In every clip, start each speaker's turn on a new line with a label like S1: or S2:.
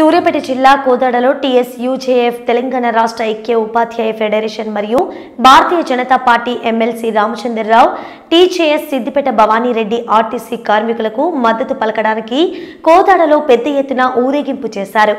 S1: సూర్యాపేట జిల్లా కోదాడలో టీఎస్యూజేఎఫ్ తెలంగాణ రాష్ట్ర ఐక్య ఉపాధ్యాయ ఫెడరేషన్ మరియు Bharatiya Janata party MLC Ramachandra Rao TJS Siddipet Bhavani Reddy RTC కార్మికులకు మద్దతు పలకడానికి కోదాడలో పెద్ద ఎత్తున ఊరేగింపు చేశారు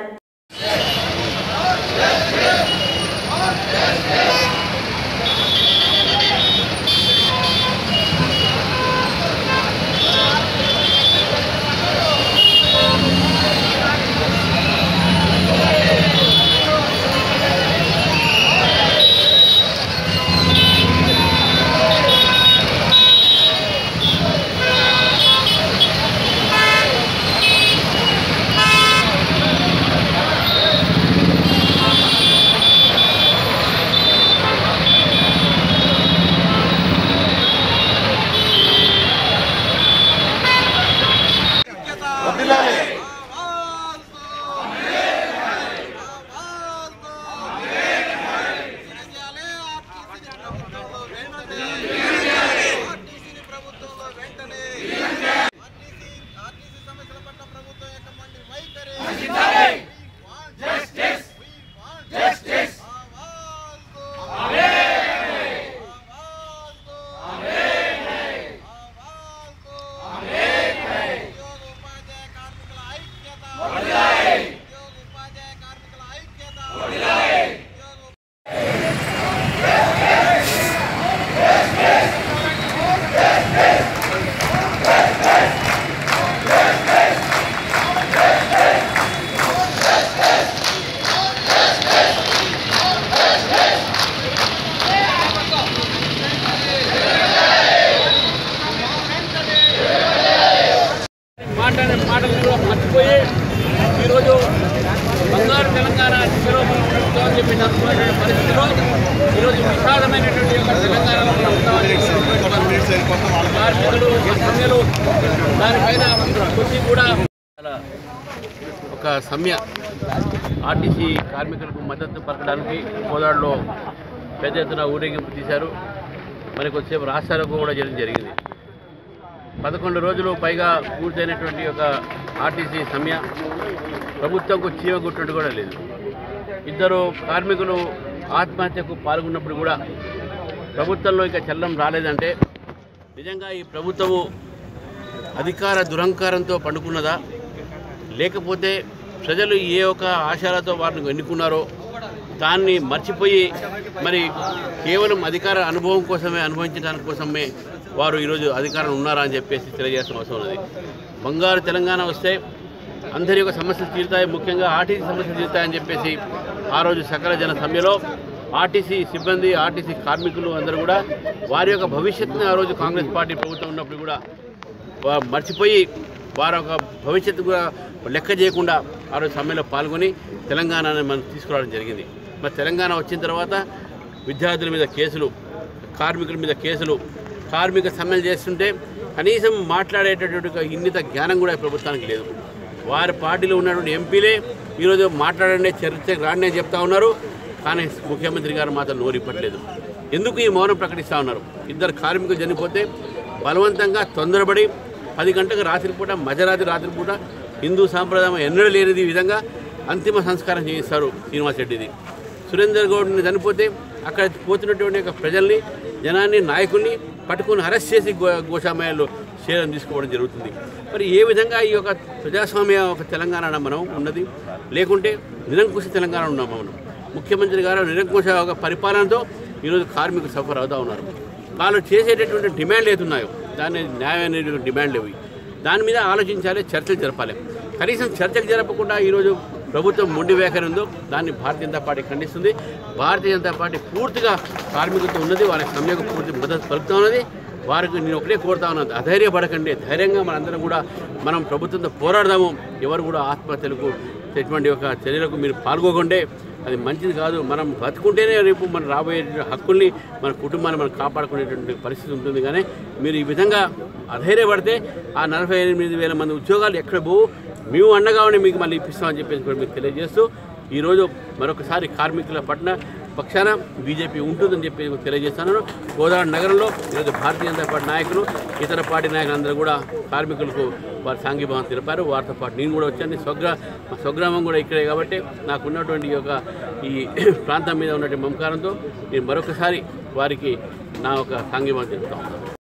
S2: ప్రభుత్వంలో వెంటనే ఆర్టీసీ సమస్యల పట్ల ప్రభుత్వం యొక్క మండి వైఖరి జస్టిస్ జస్టిస్ ఉపాధ్యాయ కార్మికుల ఐక్యత ఉద్యోగ ఉపాధ్యాయ కార్మికుల ఐక్యత ఉద్యోగ
S3: మాట్లాడే మాటలు కూడా మర్చిపోయి ఈరోజు బంగారు తెలంగాణ దిశలో మనం నడుపుతామని చెప్పి నడుపుతున్నటువంటి పరిస్థితిలో ఈరోజు విషాదమైనటువంటి యొక్క తెలంగాణలో మనం ఉంటామని కార్మికులు సమ్మెలు దానిపైన కొద్ది కూడా ఒక సమ్య ఆర్టీసీ కార్మికులకు మద్దతు పలకడానికి కోదాడులో పెద్ద ఎత్తున ఊరేగింపు తీశారు మరి కొద్దిసేపు రాష్ట్రాలకు కూడా చేయడం జరిగింది పదకొండు రోజులు పైగా పూర్తయినటువంటి ఒక ఆర్టీసీ సమ్య ప్రభుత్వంకు చీమ గుట్టినట్టు కూడా లేదు ఇద్దరు కార్మికులు ఆత్మహత్యకు పాల్గొన్నప్పుడు కూడా ప్రభుత్వంలో ఇక చల్లం రాలేదంటే నిజంగా ఈ ప్రభుత్వము అధికార దురహంకారంతో పండుకున్నదా లేకపోతే ప్రజలు ఏ ఒక ఆశాలతో వారిని ఎన్నుకున్నారో దాన్ని మర్చిపోయి మరి కేవలం అధికార అనుభవం కోసమే అనుభవించడానికి కోసమే వారు ఈరోజు అధికారం ఉన్నారా అని చెప్పేసి తెలియజేసిన అవసరం ఉన్నది బంగారు తెలంగాణ వస్తే అందరి యొక్క సమస్యలు తీరుతాయి ముఖ్యంగా ఆర్టీసీ సమస్యలు తీరుతాయని చెప్పేసి ఆ రోజు సకల జన సమ్మెలో ఆర్టీసీ సిబ్బంది ఆర్టీసీ కార్మికులు అందరూ కూడా వారి యొక్క భవిష్యత్తుని ఆ రోజు కాంగ్రెస్ పార్టీ ప్రభుత్వం ఉన్నప్పుడు కూడా వా- మర్చిపోయి వారి యొక్క భవిష్యత్తు కూడా లెక్క చేయకుండా ఆ రోజు సమ్మెలో పాల్గొని తెలంగాణని మనం తీసుకురావడం జరిగింది మరి తెలంగాణ వచ్చిన తర్వాత విద్యార్థుల మీద కేసులు కార్మికుల మీద కేసులు కార్మిక సమ్మెలు చేస్తుంటే కనీసం మాట్లాడేటటువంటి ఒక ఇన్నిత జ్ఞానం కూడా ఈ ప్రభుత్వానికి లేదు వారి పార్టీలో ఉన్నటువంటి ఎంపీలే ఈరోజు మాట్లాడండి చర్చకు రాండి అని చెప్తా ఉన్నారు కానీ ముఖ్యమంత్రి గారు మాత్రం నోరిప్పట్లేదు ఎందుకు ఈ మౌనం ప్రకటిస్తూ ఉన్నారు ఇద్దరు కార్మికులు చనిపోతే బలవంతంగా తొందరపడి పది గంటలకు రాత్రిపూట మధ్యరాత్రి రాత్రిపూట హిందూ సాంప్రదాయం ఎన్నడూ లేనిది ఈ విధంగా అంతిమ సంస్కారం చేయిస్తారు శ్రీనివాస్ రెడ్డిది సురేందర్ గౌడ్ని చనిపోతే అక్కడ పోతున్నటువంటి యొక్క ప్రజల్ని జనాన్ని నాయకుల్ని పట్టుకొని అరెస్ట్ చేసి గో గోశామయాల్లో చేయడం తీసుకోవడం జరుగుతుంది మరి ఏ విధంగా ఈ యొక్క ప్రజాస్వామ్య ఒక తెలంగాణ మనం ఉన్నది లేకుంటే నిరంకుశ తెలంగాణ ఉన్నాం మనం ముఖ్యమంత్రి గారు నిరంకుశ ఒక పరిపాలనతో ఈరోజు కార్మికులు సఫర్ అవుతూ ఉన్నారు వాళ్ళు చేసేటటువంటి డిమాండ్లు ఏతున్నాయో దాన్ని న్యాయమైన డిమాండ్లు ఇవి దాని మీద ఆలోచించాలి చర్చలు జరపాలి కనీసం చర్చలు జరపకుండా ఈరోజు ప్రభుత్వం మొండి వైఖరి ఉందో దాన్ని భారతీయ జనతా పార్టీ ఖండిస్తుంది భారతీయ జనతా పార్టీ పూర్తిగా కార్మికులతో ఉన్నది వారి సమ్యకు పూర్తి మద్దతు పలుకుతూ ఉన్నది వారికి నేను ఒకటే కోరుతా ఉన్నాను అధైర్యపడకండి ధైర్యంగా మనందరం కూడా మనం ప్రభుత్వంతో పోరాడదాము ఎవరు కూడా ఆత్మహత్యలకు ఎటువంటి ఒక చర్యలకు మీరు పాల్గొకండే అది మంచిది కాదు మనం బతుకుంటేనే రేపు మన రాబోయే హక్కుల్ని మన కుటుంబాన్ని మనం కాపాడుకునేటువంటి పరిస్థితి ఉంటుంది కానీ మీరు ఈ విధంగా అధైర్యపడితే ఆ నలభై ఎనిమిది వేల మంది ఉద్యోగాలు ఎక్కడ పోవు మేము అండగా ఉండి మీకు మళ్ళీ ఇప్పిస్తామని చెప్పేసి కూడా మీకు తెలియజేస్తూ ఈరోజు మరొకసారి కార్మికుల పట్ల పక్షాన బీజేపీ ఉంటుందని చెప్పి తెలియజేస్తున్నాను కోదాడ నగరంలో ఈరోజు భారతీయ జనతా పార్టీ నాయకులు ఇతర పార్టీ నాయకులందరూ కూడా కార్మికులకు వారి సాంఘీభావం తెలిపారు వారితో పాటు నేను కూడా వచ్చాను స్వగ్రా మా స్వగ్రామం కూడా ఇక్కడే కాబట్టి నాకు ఉన్నటువంటి ఈ యొక్క ఈ ప్రాంతం మీద ఉన్నటువంటి మమకారంతో నేను మరొకసారి వారికి నా ఒక సాంఘీభావం తెలుపుతాను